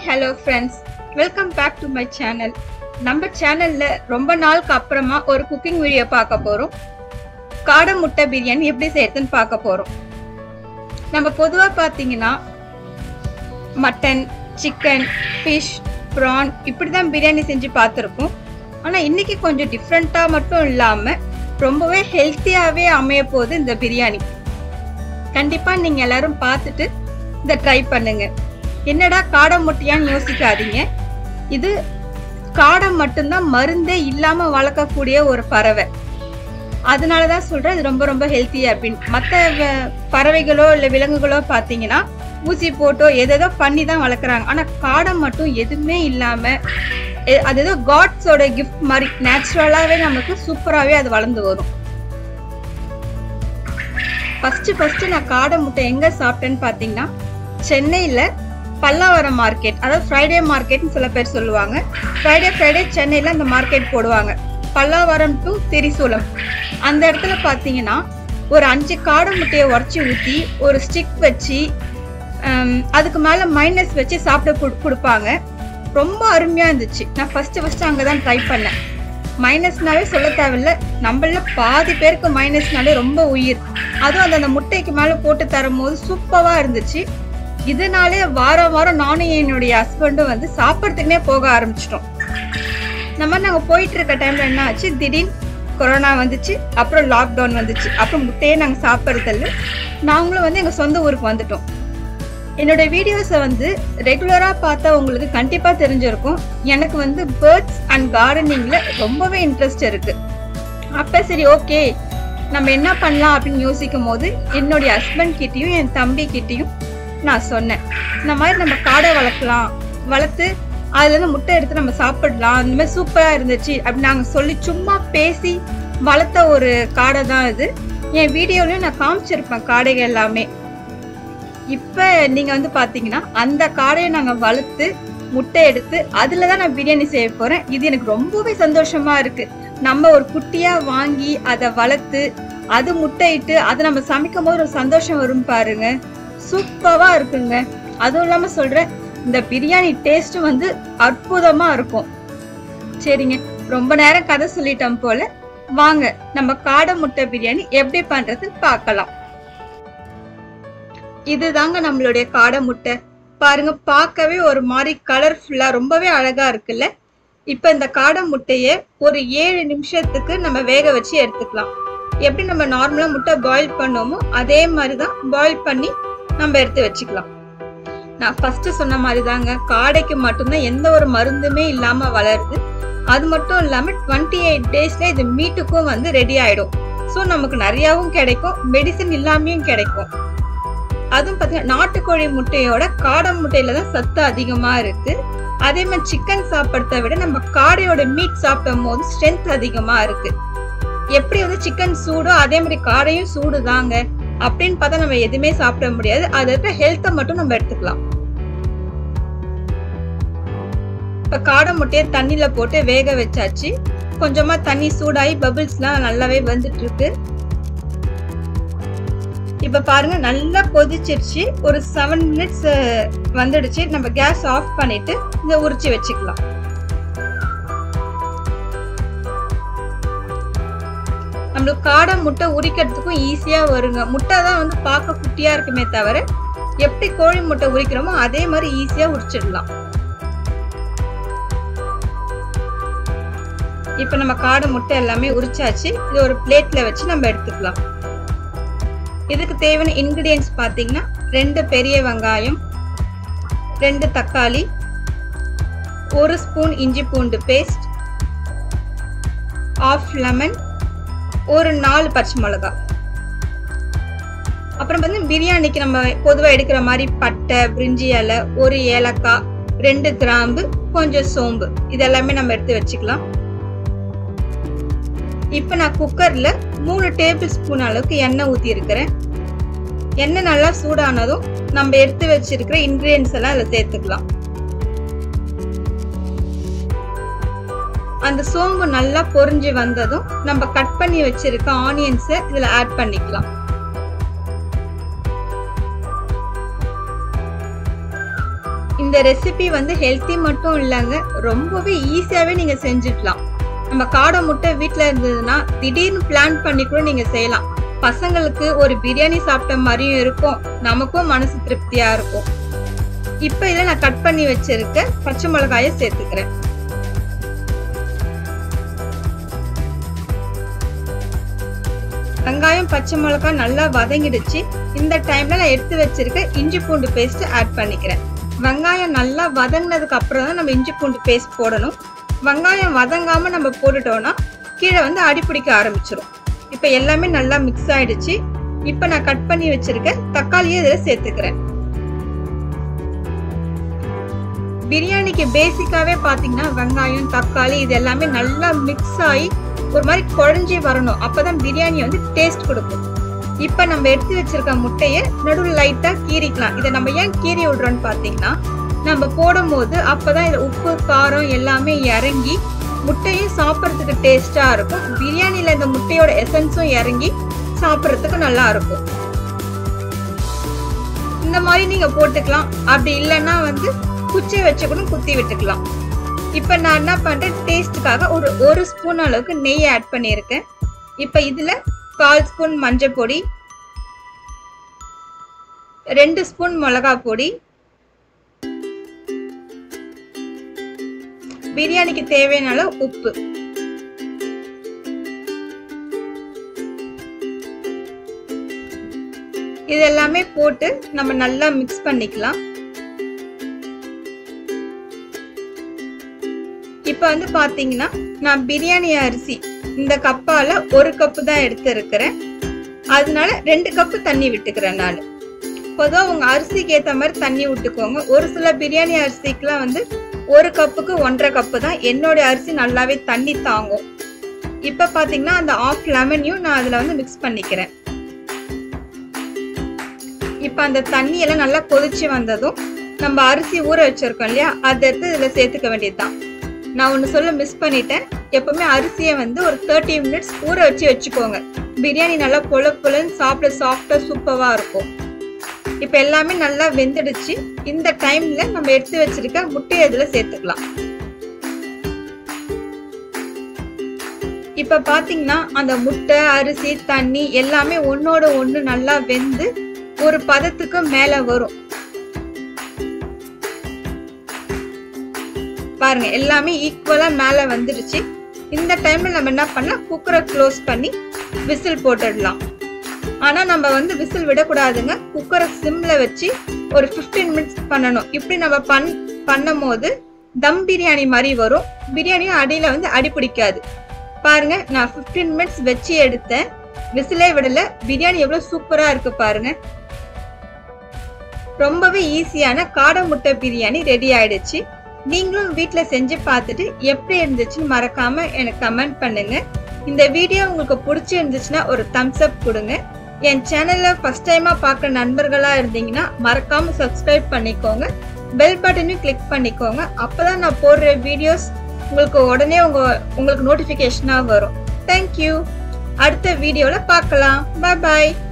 hello friends welcome back to my channel நம்ம சேனல்ல ரொம்ப நாளுக்கு அப்புறமா ஒரு குக்கிங் வீடியோ பார்க்க போறோம் காடை முட்டை பிரியாணி எப்படி செய்யறதுன்னு பார்க்க போறோம் நம்ம பொதுவா பார்த்தீங்கன்னா மட்டன் சிக்கன் ஃபிஷ் ப்ரான் இப்படி தான் பிரியாணி செஞ்சு பார்த்துருக்கோம் ஆனால் இன்னைக்கு கொஞ்சம் டிஃப்ரெண்ட்டாக மட்டும் இல்லாமல் ரொம்பவே ஹெல்த்தியாகவே அமைய போகுது இந்த பிரியாணி கண்டிப்பாக நீங்கள் எல்லாரும் பார்த்துட்டு இதை ட்ரை பண்ணுங்க என்னடா காடை முட்டையான்னு யோசிக்காதீங்க இது காடை மட்டும்தான் மருந்தே இல்லாமல் வளர்க்கக்கூடிய ஒரு பறவை அதனால தான் சொல்கிறேன் இது ரொம்ப ரொம்ப ஹெல்த்தி அப்படின்னு மற்ற பறவைகளோ இல்லை விலங்குகளோ பார்த்தீங்கன்னா ஊசி போட்டோ எதேதோ பண்ணி தான் வளர்க்குறாங்க ஆனால் காடை மட்டும் எதுவுமே இல்லாமல் அது ஏதோ காட்ஸோட கிஃப்ட் மாதிரி நேச்சுரலாகவே நமக்கு சூப்பராகவே அது வளர்ந்து வரும் ஃபஸ்ட்டு ஃபஸ்ட்டு நான் காடை முட்டை எங்கே சாப்பிட்டேன்னு பார்த்தீங்கன்னா சென்னையில் பல்லாவரம் மார்க்கெட் அதாவது ஃப்ரைடே மார்க்கெட்னு சில பேர் சொல்லுவாங்க ஃப்ரைடே ஃப்ரைடே சென்னையில் அந்த மார்க்கெட் போடுவாங்க பல்லாவரம் டு திரிசூலம் அந்த இடத்துல பார்த்தீங்கன்னா ஒரு அஞ்சு காடை முட்டையை உடச்சி ஊற்றி ஒரு ஸ்டிக் வச்சு அதுக்கு மேலே மைனஸ் வச்சு சாப்பிட கொடுப்பாங்க ரொம்ப அருமையாக இருந்துச்சு நான் ஃபஸ்ட்டு ஃபஸ்ட்டு அங்கே தான் ட்ரை பண்ணேன் மைனஸ்னாலே சொல்ல தேவையில்ல நம்மள பாதி பேருக்கு மைனஸ்னாலே ரொம்ப உயிர் அதுவும் அந்த அந்த முட்டைக்கு மேலே போட்டு தரும்போது சூப்பராக இருந்துச்சு இதனாலே வாரம் வாரம் நானும் என்னுடைய ஹஸ்பண்டும் வந்து சாப்பிட்றதுக்குனே போக ஆரம்பிச்சிட்டோம் நம்ம நாங்கள் போயிட்டு இருக்க டைம்ல என்ன ஆச்சு திடீர்னு கொரோனா வந்துச்சு அப்புறம் லாக்டவுன் வந்துச்சு அப்புறம் முட்டையே நாங்கள் சாப்பிட்றதில்ல நாங்களும் வந்து எங்கள் சொந்த ஊருக்கு வந்துட்டோம் என்னோட வீடியோஸை வந்து ரெகுலராக பார்த்தா உங்களுக்கு கண்டிப்பாக தெரிஞ்சிருக்கும் எனக்கு வந்து பேர்ட்ஸ் அண்ட் கார்டனிங்கில் ரொம்பவே இன்ட்ரெஸ்ட் இருக்கு அப்போ சரி ஓகே நம்ம என்ன பண்ணலாம் அப்படின்னு யோசிக்கும் போது என்னுடைய ஹஸ்பண்ட் கிட்டேயும் என் தம்பி கிட்டேயும் நான் சொன்னேன் இந்த மாதிரி நம்ம காடை வளர்க்கலாம் வளர்த்து அதுலேருந்து முட்டை எடுத்து நம்ம சாப்பிடலாம் இந்த மாதிரி சூப்பராக இருந்துச்சு அப்படி நாங்கள் சொல்லி சும்மா பேசி வளர்த்த ஒரு காடை தான் இது என் வீடியோலையும் நான் காமிச்சிருப்பேன் காடைகள் எல்லாமே இப்போ நீங்கள் வந்து பார்த்தீங்கன்னா அந்த காடையை நாங்கள் வளர்த்து முட்டை எடுத்து அதில் தான் நான் பிரியாணி செய்ய போகிறேன் இது எனக்கு ரொம்பவே சந்தோஷமாக இருக்குது நம்ம ஒரு குட்டியாக வாங்கி அதை வளர்த்து அது முட்டையிட்டு அதை நம்ம சமைக்கும் போது ஒரு சந்தோஷம் வரும் பாருங்க சூப்பராக இருக்குங்க அதுவும் இல்லாமல் சொல்கிறேன் இந்த பிரியாணி டேஸ்ட்டும் வந்து அற்புதமாக இருக்கும் சரிங்க ரொம்ப நேரம் கதை சொல்லிட்டோம் போல வாங்க நம்ம காடை முட்டை பிரியாணி எப்படி பண்றதுன்னு பார்க்கலாம் இதுதாங்க நம்மளுடைய காடை முட்டை பாருங்க பார்க்கவே ஒரு மாதிரி கலர்ஃபுல்லா ரொம்பவே அழகா இருக்குல்ல இப்ப இந்த காடை முட்டைய ஒரு ஏழு நிமிஷத்துக்கு நம்ம வேக வச்சு எடுத்துக்கலாம் எப்படி நம்ம நார்மலா முட்டை பாயில் பண்ணுவோமோ அதே மாதிரிதான் பாயில் பண்ணி நம்ம எடுத்து வச்சுக்கலாம் நான் ஃபர்ஸ்ட் சொன்ன மாதிரி தாங்க காடைக்கு மட்டும்தான் எந்த ஒரு மருந்துமே இல்லாம வளருது அது மட்டும் இல்லாம டுவெண்ட்டி எயிட் டேஸ்ல இது மீட்டுக்கும் வந்து ரெடி ஆயிடும் ஸோ நமக்கு நிறையாவும் கிடைக்கும் மெடிசன் இல்லாமையும் கிடைக்கும் அதுவும் பார்த்தீங்கன்னா நாட்டுக்கோழி முட்டையோட காடை முட்டையில தான் சத்து அதிகமா இருக்கு அதே மாதிரி சிக்கன் சாப்பிட்றத விட நம்ம காடையோட மீட் சாப்பிடும் போது ஸ்ட்ரென்த் அதிகமா இருக்கு எப்படி வந்து சிக்கன் சூடோ அதே மாதிரி காடையும் சூடு தாங்க அப்படின்னு பார்த்தா நம்ம எதுவுமே சாப்பிட முடியாது அது இருக்க ஹெல்த்தை மட்டும் நம்ம எடுத்துக்கலாம் இப்ப காடை முட்டையை தண்ணியில போட்டு வேக வச்சாச்சு கொஞ்சமா தண்ணி சூடாகி பபிள்ஸ்லாம் நல்லாவே வந்துட்டு இருக்கு இப்ப பாருங்க நல்லா கொதிச்சிருச்சு ஒரு செவன் மினிட்ஸ் வந்துடுச்சு நம்ம கேஸ் ஆஃப் பண்ணிட்டு இதை உரிச்சு வச்சுக்கலாம் நம்மளுக்கு காடை முட்டை உரிக்கிறதுக்கும் ஈஸியா வருங்க முட்டை தான் வந்து பார்க்க குட்டியா இருக்குமே தவிர எப்படி கோழி முட்டை உரிக்கிறோமோ அதே மாதிரி ஈஸியா உரிச்சிடலாம் இப்ப நம்ம காடை முட்டை எல்லாமே உரிச்சாச்சு இது ஒரு பிளேட்ல வச்சு நம்ம எடுத்துக்கலாம் இதுக்கு தேவையான இன்கிரீடியன்ஸ் பார்த்தீங்கன்னா ரெண்டு பெரிய வெங்காயம் ரெண்டு தக்காளி ஒரு ஸ்பூன் இஞ்சி பூண்டு பேஸ்ட் ஆஃப் லெமன் ஒரு நாலு பச்சை மிளகா அப்புறம் வந்து பிரியாணிக்கு நம்ம பொதுவாக எடுக்கிற மாதிரி பட்டை பிரிஞ்சி இலை ஒரு ஏலக்காய் ரெண்டு கிராம்பு கொஞ்சம் சோம்பு இதெல்லாமே நம்ம எடுத்து வச்சுக்கலாம் இப்போ நான் குக்கரில் மூணு டேபிள் ஸ்பூன் அளவுக்கு எண்ணெய் ஊற்றி இருக்கிறேன் எண்ணெய் நல்லா சூடானதும் நம்ம எடுத்து வச்சிருக்கிற இன்க்ரீடியன்ஸ் எல்லாம் அதில் சேர்த்துக்கலாம் அந்த சோம்பு நல்லா பொரிஞ்சு வந்ததும் நம்ம கட் பண்ணி வச்சிருக்க ஆனியன்ஸை இதில் ஆட் பண்ணிக்கலாம் இந்த ரெசிபி வந்து ஹெல்த்தி மட்டும் இல்லைங்க ரொம்பவே ஈஸியாவே நீங்க செஞ்சுக்கலாம் நம்ம காடை முட்டை வீட்ல இருந்ததுன்னா திடீர்னு பிளான் பண்ணி கூட நீங்க செய்யலாம் பசங்களுக்கு ஒரு பிரியாணி சாப்பிட்ட மாதிரியும் இருக்கும் நமக்கும் மனசு திருப்தியா இருக்கும் இப்ப இதை நான் கட் பண்ணி வச்சிருக்க பச்சை மிளகாயை சேர்த்துக்கிறேன் வெங்காயம் பச்சை மிளகாய் நல்லா வதங்கிடுச்சு இந்த டைம்ல நான் எடுத்து வச்சிருக்க இஞ்சி பூண்டு பேஸ்ட் ஆட் பண்ணிக்கிறேன் வெங்காயம் நல்லா வதங்கினதுக்கு அப்புறம் தான் நம்ம இஞ்சி பூண்டு பேஸ்ட் போடணும் வெங்காயம் வதங்காம நம்ம போட்டுட்டோம்னா கீழே வந்து அடி பிடிக்க ஆரம்பிச்சிடும் இப்போ எல்லாமே நல்லா மிக்ஸ் ஆயிடுச்சு இப்போ நான் கட் பண்ணி வச்சிருக்க தக்காளியை இதில் சேர்த்துக்கிறேன் பிரியாணிக்கு பேசிக்காவே பாத்தீங்கன்னா வெங்காயம் தக்காளி இது எல்லாமே நல்லா மிக்ஸ் ஆகி ஒரு மாதிரி குழஞ்சி வரணும் அப்பதான் பிரியாணி வந்து டேஸ்ட் கொடுக்கும் இப்ப நம்ம எடுத்து வச்சிருக்க முட்டைய நடுவில் லைட்டா கீறிக்கலாம் இதை நம்ம ஏன் கீறி விடுறோம்னு பாத்தீங்கன்னா நம்ம போடும் போது அப்பதான் இதுல உப்பு காரம் எல்லாமே இறங்கி முட்டையும் சாப்பிட்றதுக்கு டேஸ்டா இருக்கும் பிரியாணில இந்த முட்டையோட எசன்ஸும் இறங்கி சாப்பிட்றதுக்கு நல்லா இருக்கும் இந்த மாதிரி நீங்க போட்டுக்கலாம் அப்படி இல்லைன்னா வந்து குச்சி வச்சு கூட குத்தி விட்டுக்கலாம் இப்போ நான் என்ன பண்றேன் டேஸ்ட்டுக்காக ஒரு ஒரு ஸ்பூன் அளவுக்கு நெய் ஆட் பண்ணியிருக்கேன் இப்போ இதுல கால் ஸ்பூன் மஞ்சள் பொடி ரெண்டு ஸ்பூன் மிளகா பொடி பிரியாணிக்கு தேவையான அளவு உப்பு இது எல்லாமே போட்டு நம்ம நல்லா மிக்ஸ் பண்ணிக்கலாம் இப்போ வந்து பாத்தீங்கன்னா நான் பிரியாணி அரிசி இந்த கப்பால ஒரு கப்பு தான் எடுத்து இருக்கிறேன் அதனால ரெண்டு கப்பு தண்ணி விட்டுக்கிறேன் நான் பொதுவாக உங்க அரிசிக்கு ஏற்ற மாதிரி தண்ணி விட்டுக்கோங்க ஒரு சில பிரியாணி அரிசிக்குலாம் வந்து ஒரு கப்புக்கு ஒன்றரை கப்பு தான் என்னோட அரிசி நல்லாவே தண்ணி தாங்கும் இப்போ பார்த்தீங்கன்னா அந்த ஆஃப் லெமனையும் நான் அதில் வந்து மிக்ஸ் பண்ணிக்கிறேன் இப்போ அந்த தண்ணியெல்லாம் நல்லா கொதிச்சு வந்ததும் நம்ம அரிசி ஊற வச்சிருக்கோம் இல்லையா அதை எடுத்து இதில் சேர்த்துக்க வேண்டியதுதான் நான் ஒன்று சொல்ல மிஸ் பண்ணிட்டேன் எப்பவுமே அரிசியை வந்து ஒரு தேர்ட்டி மினிட்ஸ் ஊற வச்சு வச்சுக்கோங்க பிரியாணி நல்லா பொல பொலன்னு சாப்பிட சாஃப்டாக சூப்பராக இருக்கும் இப்போ எல்லாமே நல்லா வெந்துடுச்சு இந்த டைம்ல நம்ம எடுத்து வச்சிருக்க முட்டையை இதில் சேர்த்துக்கலாம் இப்போ பார்த்தீங்கன்னா அந்த முட்டை அரிசி தண்ணி எல்லாமே ஒன்னோட ஒன்று நல்லா வெந்து ஒரு பதத்துக்கு மேலே வரும் பாருங்க எல்லாமே ஈக்குவலா மேல வந்துடுச்சு இந்த டைம்ல நம்ம என்ன பண்ணலாம் குக்கரை க்ளோஸ் பண்ணி விசில் போட்டுடலாம் ஆனா நம்ம வந்து விசில் விடக்கூடாதுங்க குக்கரை சிம்ல வச்சு ஒரு 15 மினிட்ஸ் பண்ணணும் இப்படி நம்ம பண் பண்ணும் போது தம் பிரியாணி மாதிரி வரும் பிரியாணியும் அடியில வந்து அடி பிடிக்காது பாருங்க நான் 15 மினிட்ஸ் வச்சு எடுத்தேன் விசிலே விடல பிரியாணி எவ்வளவு சூப்பரா இருக்கு பாருங்க ரொம்பவே ஈஸியான காடை முட்டை பிரியாணி ரெடி ஆயிடுச்சு நீங்களும் வீட்டில் செஞ்சு பார்த்துட்டு எப்படி இருந்துச்சுன்னு மறக்காம எனக்கு கமெண்ட் பண்ணுங்க இந்த வீடியோ உங்களுக்கு பிடிச்சிருந்துச்சுன்னா ஒரு தம்ஸ் அப் கொடுங்க என் சேனல்ல ஃபர்ஸ்ட் டைமா பார்க்குற நண்பர்களா இருந்தீங்கன்னா மறக்காம சப்ஸ்கிரைப் பண்ணிக்கோங்க பெல் பட்டனையும் கிளிக் பண்ணிக்கோங்க அப்பதான் நான் போடுற வீடியோஸ் உங்களுக்கு உடனே உங்க உங்களுக்கு நோட்டிஃபிகேஷனாக வரும் தேங்க்யூ அடுத்த வீடியோவில் பார்க்கலாம் பாய் பாய்